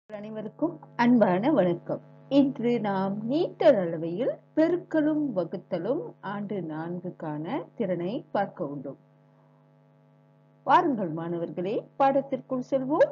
அனைவருக்கும் அன்பான வணக்கம் இன்று நாம் நீட்டல் அளவையில் பெருக்கலும் வகுத்தலும் ஆண்டு நான்குக்கான திறனை பார்க்க உள்ளோம் வாருங்கள் மாணவர்களே பாடத்திற்குள் செல்வோம்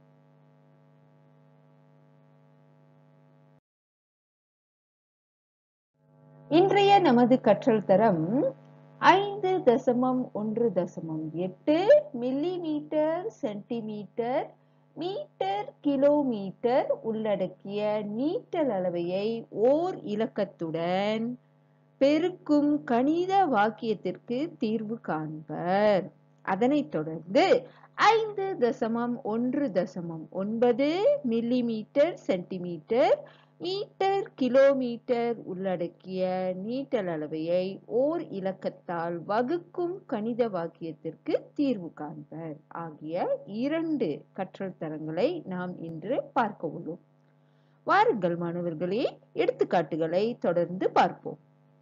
இன்றைய நமது கற்றல் தரம் ஐந்து தசமம் ஒன்று தசமம் எட்டு millimetre centimetre metre kilometre உள்ளடக்கிய நீட்டல் அளவையை ஓர் இலக்கத்துடன் பெருக்கும் கணித வாக்கியத்திற்கு தீர்வு காண்பர் அதனைத் தொடர்ந்து ஐந்து தசமம் ஒன்று தசமம் ஒன்பது millimetre centimetre metre kilometre உள்ளடக்கிய நீட்டல் அளவையை ஓர் இலக்கத்தால் வகுக்கும் கணித வாக்கியத்திற்கு தீர்வு காண்பர் ஆகிய இரண்டு கற்றல் தரங்களை நாம் இன்று பார்க்க உள்ளோம் வாருங்கள் மாணவர்களே எடுத்துக்காட்டுகளை தொடர்ந்து பார்ப்போம்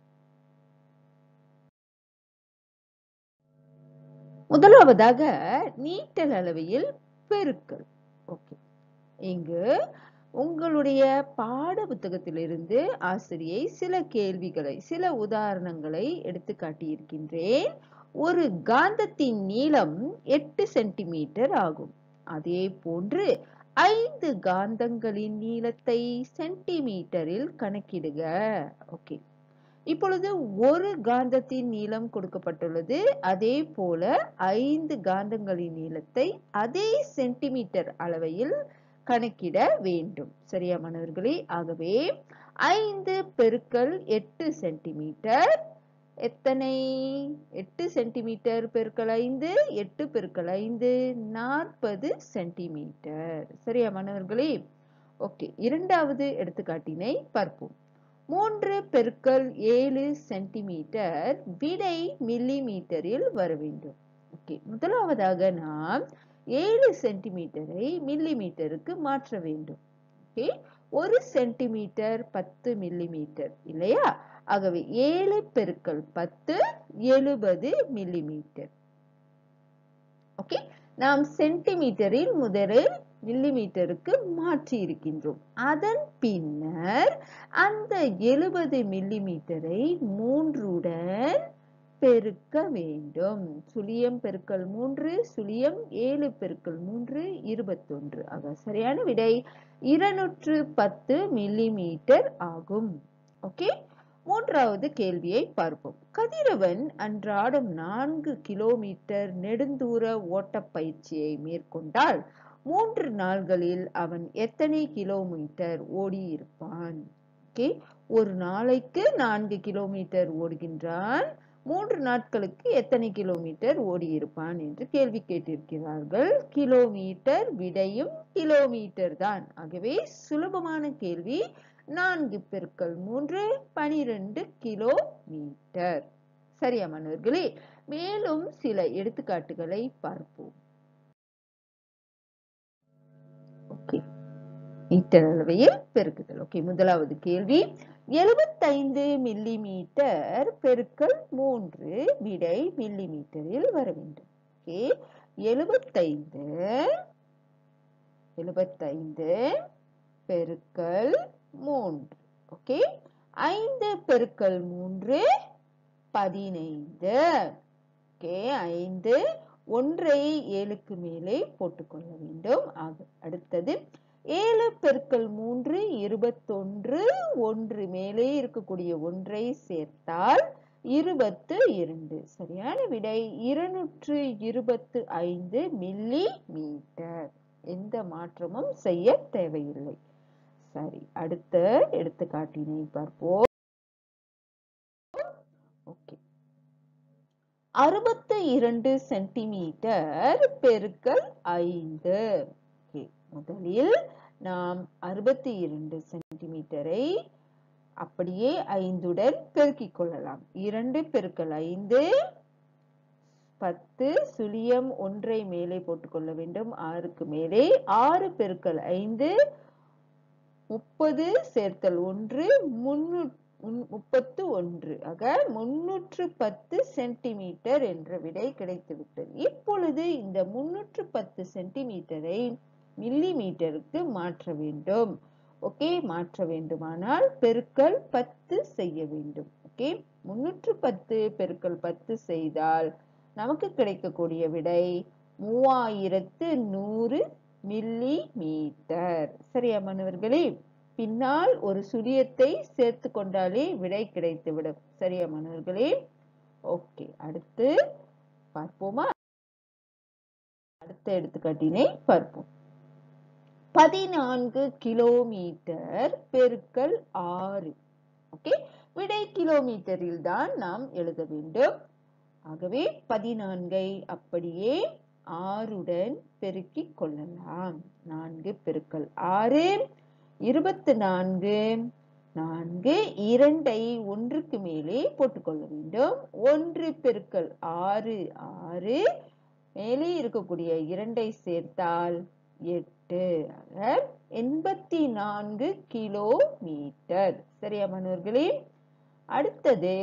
முதலாவதாக நீட்டல் அளவையில் பெருக்கல் ஓகே இங்கு உங்களுடைய பாட புத்தகத்திலிருந்து ஆசிரியை சில கேள்விகளை சில உதாரணங்களை எடுத்து காட்டியிருக்கின்றேன் ஒரு காந்தத்தின் நீளம் எட்டு சென்டிமீட்டர் ஆகும் அதே போன்று ஐந்து காந்தங்களின் நீளத்தை சென்டிமீட்டரில் கணக்கிடுக ஓகே இப்பொழுது ஒரு காந்தத்தின் நீளம் கொடுக்கப்பட்டுள்ளது அதே போல ஐந்து காந்தங்களின் நீளத்தை அதே சென்டிமீட்டர் அளவையில் கணக்கிட வேண்டும் சரியா மாணவர்களே ஆகவே ஐந்து பெருக்கல் எட்டு சென்டிமீட்டர் எத்தனை எட்டு சென்டிமீட்டர் பெருக்கல் ஐந்து எட்டு பெருக்கல் ஐந்து நாற்பது சென்டிமீட்டர் சரியா மாணவர்களே ஓகே இரண்டாவது எடுத்துக்காட்டினை பார்ப்போம் மூன்று பெருக்கல் ஏழு சென்டிமீட்டர் விடை மில்லி மீட்டரில் வர வேண்டும் ஓகே முதலாவதாக நாம் ஏழு சென்டிமீட்டரை மில்லி மீட்டருக்கு மாற்ற வேண்டும் ஓகே ஒரு சென்டிமீட்டர் பத்து மில்லி மீட்டர் இல்லையா ஆகவே ஏழு பெருக்கல் பத்து எழுபது மில்லி மீட்டர் ஓகே நாம் சென்டிமீட்டரில் முதலில் மில்லி மீட்டருக்கு மாற்றி இருக்கின்றோம் அதன் பின்னர் அந்த எழுபது மில்லி மீட்டரை மூன்றுடன் பெருக்க வேண்டும் சுழியம் பெருக்கல் மூன்று சுழியம் ஏழு பெருக்கல் மூன்று இருபத்தொன்று ஆக சரியான விடை இருநூற்று பத்து மில்லி மீட்டர் ஆகும் ஓகே மூன்றாவது கேள்வியை பார்ப்போம் கதிரவன் அன்றாடம் நான்கு கிலோமீட்டர் நெடுந்தூர ஓட்டப்பயிற்சியை மேற்கொண்டால் மூன்று நாள்களில் அவன் எத்தனை கிலோமீட்டர் ஓடி இருப்பான் ஓகே ஒரு நாளைக்கு நான்கு கிலோமீட்டர் ஓடுகின்றான் மூன்று நாட்களுக்கு எத்தனை கிலோமீட்டர் ஓடி இருப்பான் என்று கேள்வி கேட்டிருக்கிறார்கள் கிலோமீட்டர் விடையும் கிலோமீட்டர் தான் ஆகவே சுலபமான கேள்வி நான்கு பெருக்கல் மூன்று பனிரெண்டு கிலோ மீட்டர் சரியா மாணவர்களே மேலும் சில எடுத்துக்காட்டுகளை பார்ப்போம் ஓகே மீட்டர் அளவையில் பெருக்குதல் ஓகே முதலாவது கேள்வி எழுபத்தைந்து மில்லி மீட்டர் பெருக்கல் மூன்று விடை மில்லி மீட்டரில் வர வேண்டும் ஓகே எழுபத்தைந்து எழுபத்தைந்து பெருக்கல் மூன்று ஓகே ஐந்து பெருக்கல் மூன்று பதினைந்து ஓகே ஐந்து ஒன்றை ஏழுக்கு மேலே போட்டுக்கொள்ள வேண்டும் ஆக அடுத்தது ஏழு பெருக்கல் மூன்று இருபத்தொன்று ஒன்று மேலே இருக்கக்கூடிய ஒன்றை சேர்த்தால் இருபத்து இரண்டு சரியான விடை இருநூற்று இருபத்து ஐந்து மில்லி மீட்டர் எந்த மாற்றமும் செய்ய தேவையில்லை சரி அடுத்த எடுத்துக்காட்டினை பார்ப்போம் ஓகே அறுபத்து இரண்டு சென்டிமீட்டர் பெருக்கல் ஐந்து ஓகே முதலில் நாம் அறுபத்தி இரண்டு சென்டிமீட்டரை அப்படியே ஐந்துடன் பெருக்கிக் கொள்ளலாம் இரண்டு பெருக்கல் ஐந்து பத்து சுழியம் ஒன்றை மேலே போட்டுக்கொள்ள வேண்டும் ஆறுக்கு மேலே ஆறு பெருக்கல் ஐந்து முப்பது சேர்த்தல் ஒன்று முன்னூற்று முப்பத்து ஒன்று ஆக முன்னூற்று பத்து சென்டிமீட்டர் என்ற விடை கிடைத்துவிட்டது இப்பொழுது இந்த முன்னூற்று பத்து சென்டிமீட்டரை மில்லி மீட்டருக்கு மாற்ற வேண்டும் ஓகே மாற்ற வேண்டுமானால் பெருக்கல் பத்து செய்ய வேண்டும் ஓகே முன்னூற்று பத்து பெருக்கல் பத்து செய்தால் நமக்கு கிடைக்கக்கூடிய விடை மூவாயிரத்து நூறு மில்லி மீட்டர் சரியா மாணவர்களே பின்னால் ஒரு சுழியத்தை சேர்த்து கொண்டாலே விடை கிடைத்துவிடும் சரியா மாணவர்களே ஓகே அடுத்து பார்ப்போமா அடுத்த எடுத்துக்காட்டினை பார்ப்போம் பதினான்கு கிலோமீட்டர் பெருக்கல் ஆறு ஓகே விடை கிலோமீட்டரில் தான் நாம் எழுத வேண்டும் ஆகவே பதினான்கை அப்படியே ஆறுடன் பெருக்கிக் கொள்ளலாம் நான்கு பெருக்கல் ஆறு இருபத்து நான்கு நான்கு இரண்டை ஒன்றுக்கு மேலே போட்டுக்கொள்ள வேண்டும் ஒன்று பெருக்கல் ஆறு ஆறு மேலே இருக்கக்கூடிய இரண்டை சேர்த்தால் எட்டு ஆக எண்பத்தி நான்கு கிலோமீட்டர் சரியா மாணவர்களே அடுத்தது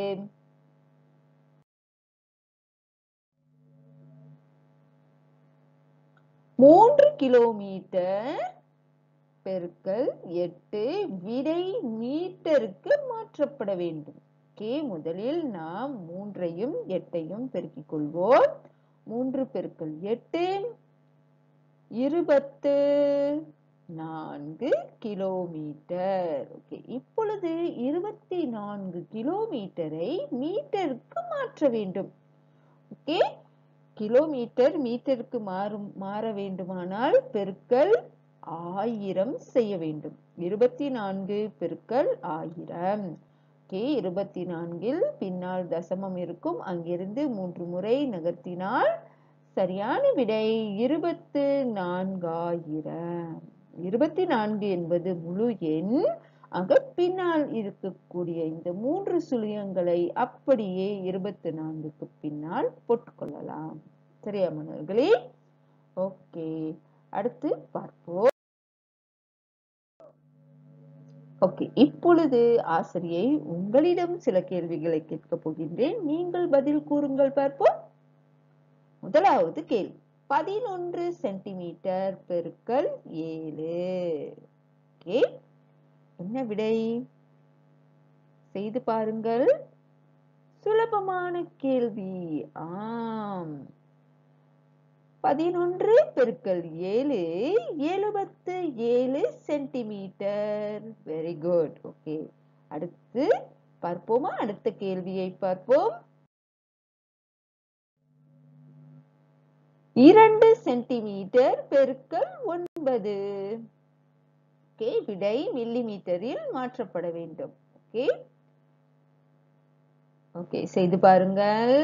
மூன்று கிலோமீட்டர் பெருக்கல் எட்டு விடை மீட்டருக்கு மாற்றப்பட வேண்டும் ஓகே முதலில் நாம் மூன்றையும் எட்டையும் பெருக்கிக் கொள்வோம் மூன்று பெருக்கல் எட்டு இருபத்து நான்கு கிலோமீட்டர் ஓகே இப்பொழுது இருபத்தி நான்கு கிலோமீட்டரை மீட்டருக்கு மாற்ற வேண்டும் ஓகே கிலோமீட்டர் மீட்டருக்கு மாறும் மாற வேண்டுமானால் பெருக்கல் ஆயிரம் செய்ய வேண்டும் இருபத்தி நான்கு பெருக்கல் ஆயிரம் ஓகே இருபத்தி நான்கில் பின்னால் தசமம் இருக்கும் அங்கிருந்து மூன்று முறை நகர்த்தினால் சரியான விடை இருபத்து நான்காயிரம் இருபத்தி நான்கு என்பது முழு எண் ஆக பின்னால் இருக்கக்கூடிய இந்த மூன்று சுழியங்களை அப்படியே இருபத்தி நான்குக்கு பின்னால் போட்டுக்கொள்ளலாம் சரியா மாணவர்களே ஓகே அடுத்து பார்ப்போம் ஓகே இப்பொழுது ஆசிரியை உங்களிடம் சில கேள்விகளை கேட்கப் போகின்றேன் நீங்கள் பதில் கூறுங்கள் பார்ப்போம் முதலாவது கேள்வி பதினொன்று சென்டிமீட்டர் பெருக்கல் ஏழு ஓகே என்ன விடை செய்து பாருங்கள் சுலபமான கேள்வி ஆம் பதினொன்று பெருக்கல் ஏழு எழுபத்து ஏழு சென்டிமீட்டர் வெரி குட் ஓகே அடுத்து பார்ப்போமா அடுத்த கேள்வியை பார்ப்போம் இரண்டு சென்டிமீட்டர் பெருக்கல் ஒன்பது ஓகே விடை மில்லி மீட்டரில் மாற்றப்பட வேண்டும் ஓகே ஓகே செய்து பாருங்கள்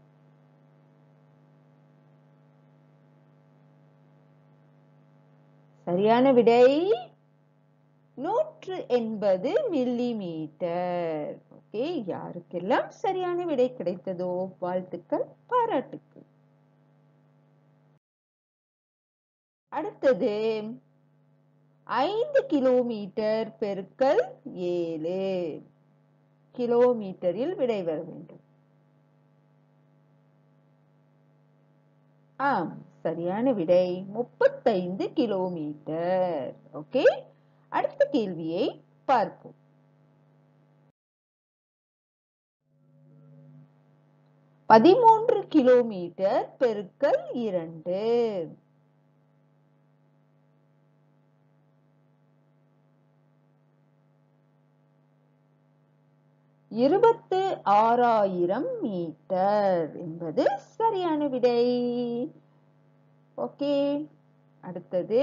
சரியான விடை நூற்று எண்பது மில்லி மீட்டர் ஓகே யாருக்கெல்லாம் சரியான விடை கிடைத்ததோ வாழ்த்துக்கள் பாராட்டுக்கள் அடுத்தது ஐந்து கிலோமீட்டர் பெருக்கல் ஏழு கிலோமீட்டரில் விடை வர வேண்டும் ஆம் சரியான விடை முப்பத்தைந்து கிலோமீட்டர் ஓகே அடுத்த கேள்வியை பார்ப்போம் பதிமூன்று கிலோமீட்டர் பெருக்கல் இரண்டு இருபத்து ஆறாயிரம் மீட்டர் என்பது சரியான விடை ஓகே அடுத்தது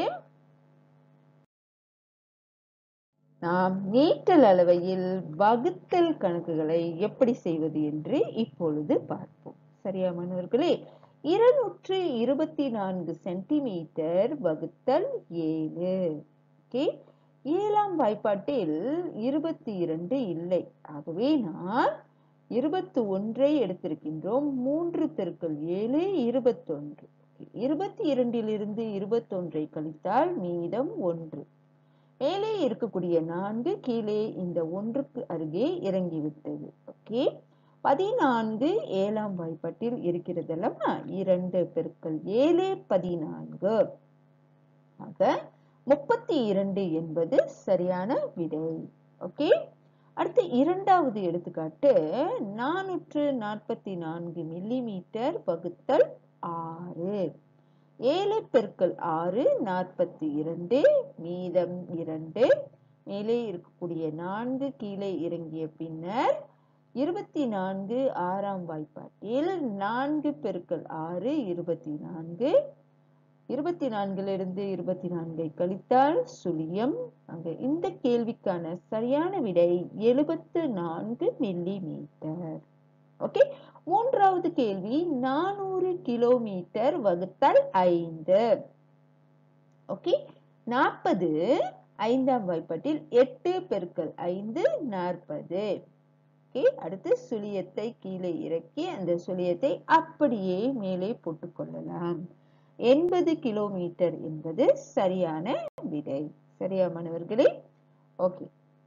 நாம் நீட்டல் அளவையில் வகுத்தல் கணக்குகளை எப்படி செய்வது என்று இப்பொழுது பார்ப்போம் சரியா மாணவர்களே இருநூற்று இருபத்தி நான்கு சென்டிமீட்டர் வகுத்தல் ஏழு ஓகே ஏழாம் வாய்ப்பாட்டில் இருபத்தி இரண்டு இல்லை ஆகவே நாம் இருபத்தி ஒன்றை எடுத்திருக்கின்றோம் மூன்று பெருக்கள் ஏழு இருபத்தொன்று இருபத்தி இரண்டிலிருந்து இருபத்தொன்றை கழித்தால் மீதம் ஒன்று மேலே இருக்கக்கூடிய நான்கு கீழே இந்த ஒன்றுக்கு அருகே இறங்கிவிட்டது ஓகே பதினான்கு ஏழாம் வாய்ப்பாட்டில் இருக்கிறது அல்லவா இரண்டு பெருக்கள் ஏழு பதினான்கு ஆக முப்பத்தி இரண்டு என்பது சரியான விடை ஓகே அடுத்து இரண்டாவது எடுத்துக்காட்டு நானூற்று நாற்பத்தி நான்கு மில்லிமீட்டர் வகுத்தல் ஆறு ஏழு பெருக்கல் ஆறு நாற்பத்தி இரண்டு மீதம் இரண்டு மேலே இருக்கக்கூடிய நான்கு கீழே இறங்கிய பின்னர் இருபத்தி நான்கு ஆறாம் வாய்ப்பாட்டில் நான்கு பெருக்கல் ஆறு இருபத்தி நான்கு இருபத்தி நான்கிலிருந்து இருபத்தி நான்கை கழித்தால் சுழியம் அங்க இந்த கேள்விக்கான சரியான விடை எழுபத்து நான்கு மில்லி மீட்டர் ஓகே மூன்றாவது கேள்வி நானூறு கிலோமீட்டர் வகுத்தல் ஐந்து ஓகே நாற்பது ஐந்தாம் வாய்ப்பாட்டில் எட்டு பெருக்கல் ஐந்து நாற்பது ஓகே அடுத்து சுழியத்தை கீழே இறக்கி அந்த சுழியத்தை அப்படியே மேலே போட்டுக்கொள்ளலாம் எண்பது கிலோமீட்டர் என்பது சரியான விடை சரியா மாணவர்களே ஓகே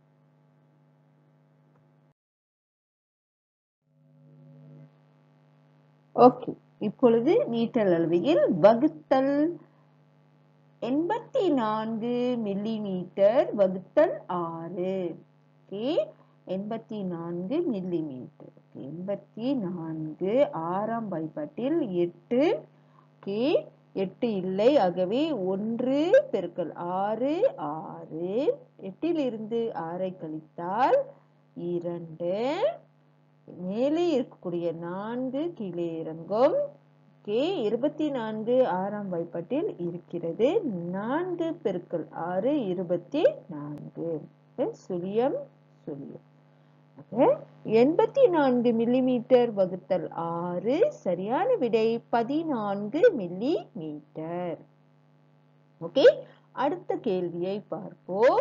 ஓகே இப்பொழுது நீட்டல் அளவையில் வகுத்தல் எண்பத்தி நான்கு மில்லிமீட்டர் வகுத்தல் ஆறு ஓகே எண்பத்தி நான்கு மில்லிமீட்டர் எண்பத்தி நான்கு ஆறாம் வாய்ப்பாட்டில் எட்டு ஓகே எட்டு இல்லை ஆகவே ஒன்று பெருக்கல் ஆறு ஆறு எட்டிலிருந்து ஆறை கழித்தால் இரண்டு மேலே இருக்கக்கூடிய நான்கு கீழே இறங்கும் ஓகே இருபத்தி நான்கு ஆறாம் வாய்ப்பாட்டில் இருக்கிறது நான்கு பெருக்கல் ஆறு இருபத்தி நான்கு சுழியம் சுழியம் எண்பத்தி நான்கு மில்லிமீட்டர் வகுத்தல் ஆறு சரியான விடை பதினான்கு மில்லி மீட்டர் ஓகே அடுத்த கேள்வியை பார்ப்போம்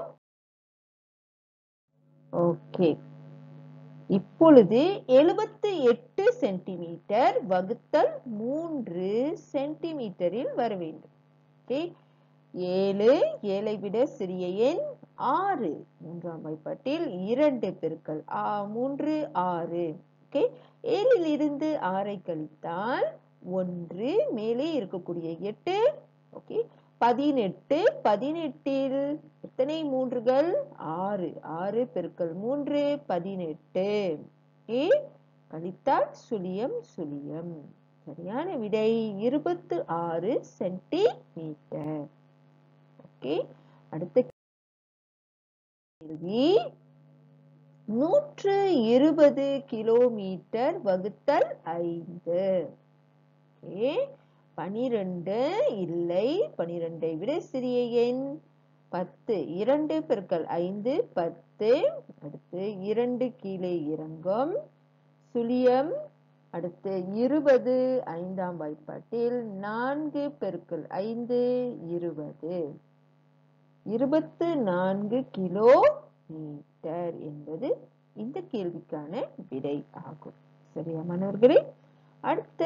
ஓகே இப்பொழுது எழுபத்தி எட்டு சென்டிமீட்டர் வகுத்தல் மூன்று சென்டிமீட்டரில் வர வேண்டும் ஓகே ஏழு ஏழை விட சிறிய எண் ஆறு மூன்றாம் வாய்ப்பாட்டில் இரண்டு பெருக்கல் ஆ மூன்று ஆறு ஓகே ஏழில் இருந்து ஆறை கழித்தால் ஒன்று மேலே இருக்கக்கூடிய எட்டு ஓகே பதினெட்டு பதினெட்டில் எத்தனை மூன்றுகள் ஆறு ஆறு பெருக்கல் மூன்று பதினெட்டு ஓகே கழித்தால் சுழியம் சுழியம் சரியான விடை இருபத்து ஆறு சென்டிமீட்டர் ஓகே அடுத்த கேள்வி நூற்று இருபது கிலோமீட்டர் வகுத்தல் ஐந்து ஓகே பனிரெண்டு இல்லை பனிரெண்டை விட சிறிய எண் பத்து இரண்டு பெருக்கல் ஐந்து பத்து அடுத்து இரண்டு கீழே இறங்கும் சுழியம் அடுத்து இருபது ஐந்தாம் வாய்ப்பாட்டில் நான்கு பெருக்கல் ஐந்து இருபது இருபத்து நான்கு கிலோ மீட்டர் என்பது இந்த கேள்விக்கான விடை ஆகும் சரியா மாணவர்களே அடுத்த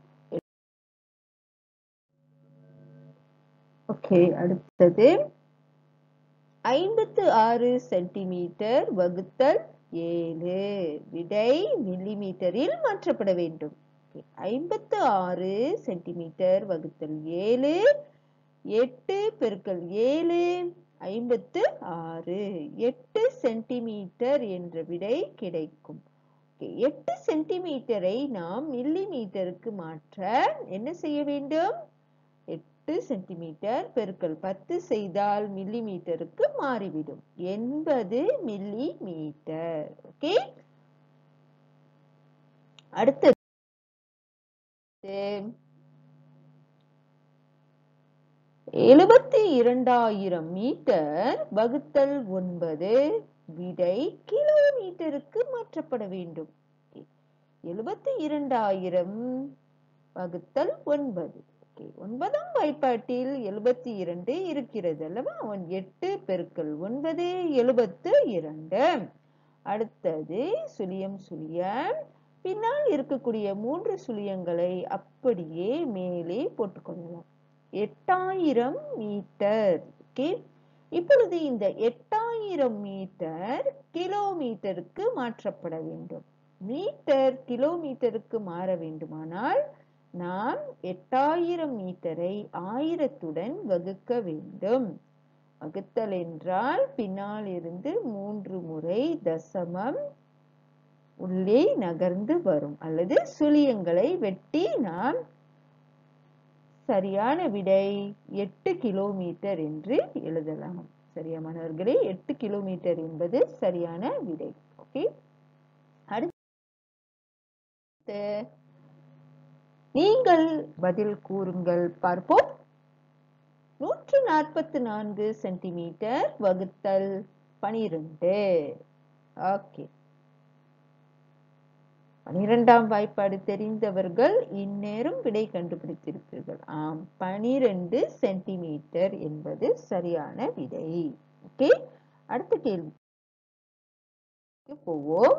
ஓகே அடுத்தது ஐம்பத்து ஆறு சென்டிமீட்டர் வகுத்தல் ஏழு விடை மில்லிமீட்டரில் மாற்றப்பட வேண்டும் ஐம்பத்து ஆறு சென்டிமீட்டர் வகுத்தல் ஏழு எட்டு பெருக்கல் ஏழு ஐம்பத்து ஆறு எட்டு சென்டிமீட்டர் என்ற விடை கிடைக்கும் எட்டு சென்டிமீட்டரை நாம் மில்லி மீட்டருக்கு மாற்ற என்ன செய்ய வேண்டும் எட்டு சென்டிமீட்டர் பெருக்கல் பத்து செய்தால் மில்லி மீட்டருக்கு மாறிவிடும் எண்பது மில்லி மீட்டர் ஓகே அடுத்தது எழுபத்தி இரண்டாயிரம் மீட்டர் வகுத்தல் ஒன்பது விடை கிலோமீட்டருக்கு மாற்றப்பட வேண்டும் எழுபத்தி இரண்டாயிரம் வகுத்தல் ஒன்பது ஒன்பதாம் வாய்ப்பாட்டில் எழுபத்தி இரண்டு இருக்கிறது அல்லவா அவன் எட்டு பெருக்கல் ஒன்பது எழுபத்து இரண்டு அடுத்தது சுழியம் சுழியம் பின்னால் இருக்கக்கூடிய மூன்று சுழியங்களை அப்படியே மேலே போட்டுக்கொள்ளலாம் எட்டாயிரம் மீட்டர் ஓகே இப்பொழுது இந்த எட்டாயிரம் மீட்டர் கிலோமீட்டருக்கு மாற்றப்பட வேண்டும் மீட்டர் கிலோமீட்டருக்கு மாற வேண்டுமானால் நாம் எட்டாயிரம் மீட்டரை ஆயிரத்துடன் வகுக்க வேண்டும் வகுத்தல் என்றால் பின்னால் இருந்து மூன்று முறை தசமம் உள்ளே நகர்ந்து வரும் அல்லது சுழியங்களை வெட்டி நாம் சரியான விடை எட்டு கிலோமீட்டர் என்று எழுதலாம் சரியா மாணவர்களே எட்டு கிலோமீட்டர் என்பது சரியான விடை ஓகே அடுத்து நீங்கள் பதில் கூறுங்கள் பார்ப்போம் நூற்று நாற்பத்தி நான்கு சென்டிமீட்டர் வகுத்தல் பனிரெண்டு ஓகே பனிரெண்டாம் வாய்ப்பாடு தெரிந்தவர்கள் இந்நேரம் விடை கண்டுபிடித்திருப்பீர்கள் ஆம் பனிரெண்டு சென்டிமீட்டர் என்பது சரியான விடை ஓகே அடுத்த கேள்வி போவோம்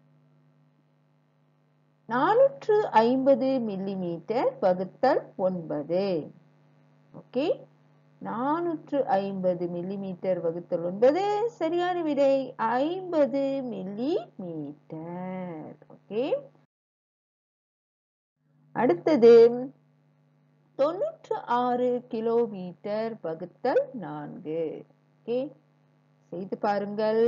நானூற்று ஐம்பது மில்லிமீட்டர் வகுத்தல் ஒன்பது ஓகே நானூற்று ஐம்பது மில்லிமீட்டர் வகுத்தல் ஒன்பது சரியான விடை ஐம்பது மில்லி மீட்டர் ஓகே அடுத்தது தொண்ணூற்று ஆறு கிலோமீட்டர் வகுத்தல் நான்கு ஓகே செய்து பாருங்கள்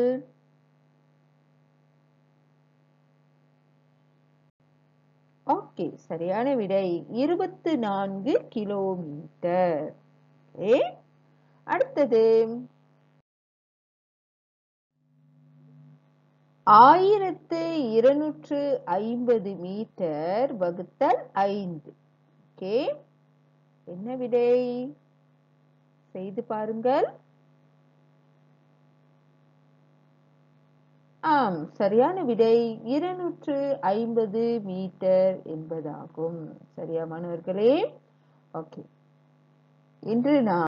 ஓகே சரியான விடை இருபத்து நான்கு கிலோமீட்டர் ஓகே அடுத்தது ஆயிரத்து இருநூற்று ஐம்பது மீட்டர் வகுத்தல் ஐந்து ஓகே என்ன விடை செய்து பாருங்கள் ஆம் சரியான விடை இருநூற்று ஐம்பது மீட்டர் என்பதாகும் சரியா மாணவர்களே ஓகே இன்று நாம்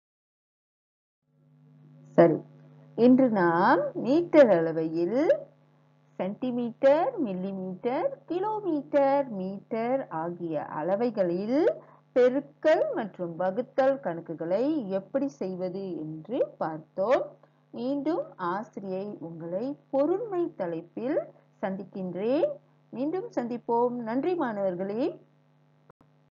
சரி இன்று நாம் மீட்டர் அளவையில் சென்டிமீட்டர் மில்லிமீட்டர் கிலோமீட்டர் மீட்டர் ஆகிய அளவைகளில் பெருக்கல் மற்றும் வகுத்தல் கணக்குகளை எப்படி செய்வது என்று பார்த்தோம் மீண்டும் ஆசிரியை உங்களை பொருண்மை தலைப்பில் சந்திக்கின்றேன் மீண்டும் சந்திப்போம் நன்றி மாணவர்களே